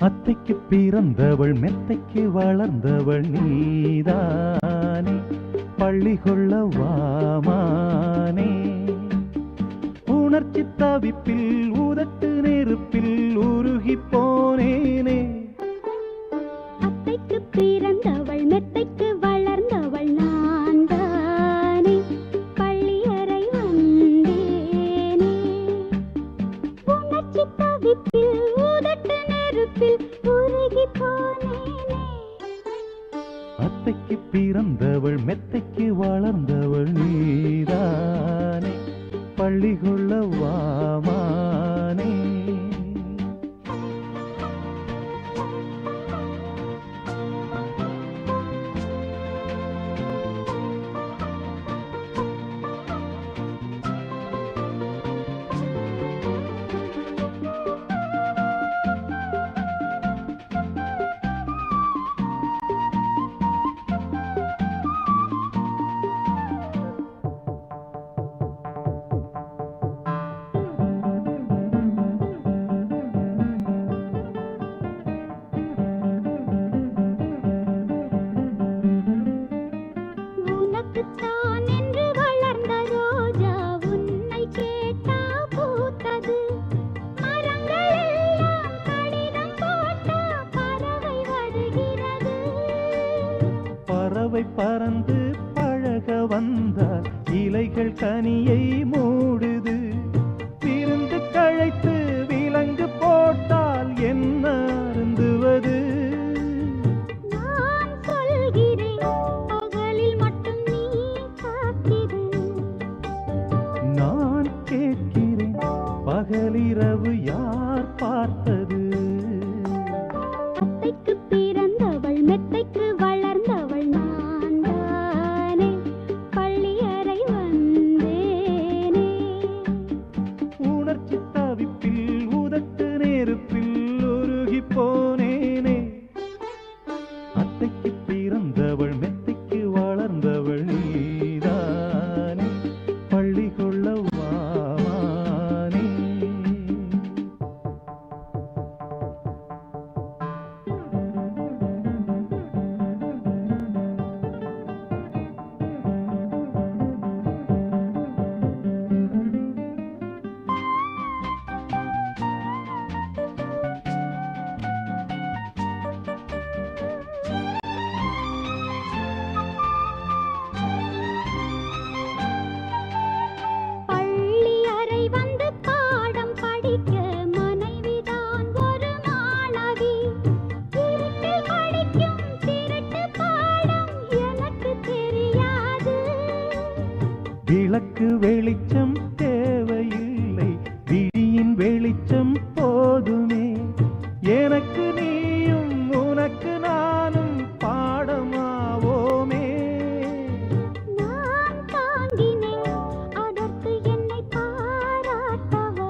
அத்தைக்கு பிறந்தவள் மெத்தைக்கு வளர்ந்தவள் நீதானே பள்ளி கொள்ள வாமானே உணர்ச்சி தவிப்பில் உதட்டு நெருப்பில் உருகி போனேனே அத்தைக்கு பிறந்தவள் மெத்தைக்கு வளர்ந்தவள் நான் தானே பள்ளியறை வந்தேனே உணர்ச்சி தவிப்பில் உதட்டு நெருப்பில் உருகி போனேனே அத்தைக்கு பிறந்தவள் மெத்தைக்கு வளர்ந்தவள் நீதானே பள்ளி கொள்ள வாமானே உனக்குத்தான் என்று வளர்ந்த ரோஜா உன்னை கேட்டா பூத்தது மரங்கள் எல்லாம் கடிதம் போட்டா பறவை வருகிறது பறவை பறந்து பழக வந்தால் இலைகள் கனியை மூடுது விருந்து கழைத்து விலங்கு போட்டால் என்ன அருந்துவது நான் சொல்கிறேன் பகலில் மட்டும் நீ காத்திரு நான் கேட்கிறேன் பகலிரவு யார் பார்த்தது அத்தைக்கு பிறந்தவள் மெத்தைக்கு வளர்ந்தவள் நான் தானே பள்ளியறை வந்தேனே உணர்ச்சி தவிப்பில் உதட்டு நெருப்பில் உருகி போனேனே அத்தைக்கு பிறந்தவள் மெத்தைக்கு வளர்ந்தவள் நீதானே பள்ளி கொள்ள வாமானே பள்ளி அறை வந்து பாடம் படிக்க மனைவிதான் ஒரு மாணவி இருட்டில் படிக்கும் திருட்டு பாடம் எனக்கு தெரியாது விளக்கு வெளிச்சம் தேவையில்லை விழியின் வெளிச்சம் போதுமே எனக்கு நீயும் உனக்கு நானும் பாடமாவோமே நான் தாங்கினேன் அதற்கு என்னை பாராட்டவா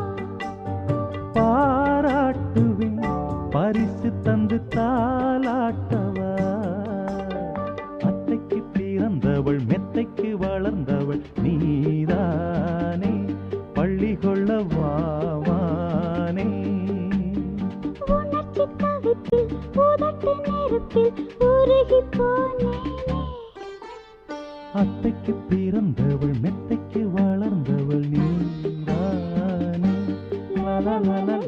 பாராட்டுவேன் பரிசு தந்து தாலாட்டவா அத்தைக்கு பிறந்தவள் மெத்தைக்கு வளர்ந்தவள் நீதானே பள்ளி கொள்ள வாவானே உணர்ச்சி தவிப்பில் உதட்டு நெருப்பில் உருகி போனேனே அத்தைக்கு பிறந்தவள் மெத்தைக்கு வளர்ந்தவள் நீதானே லா லா லா லா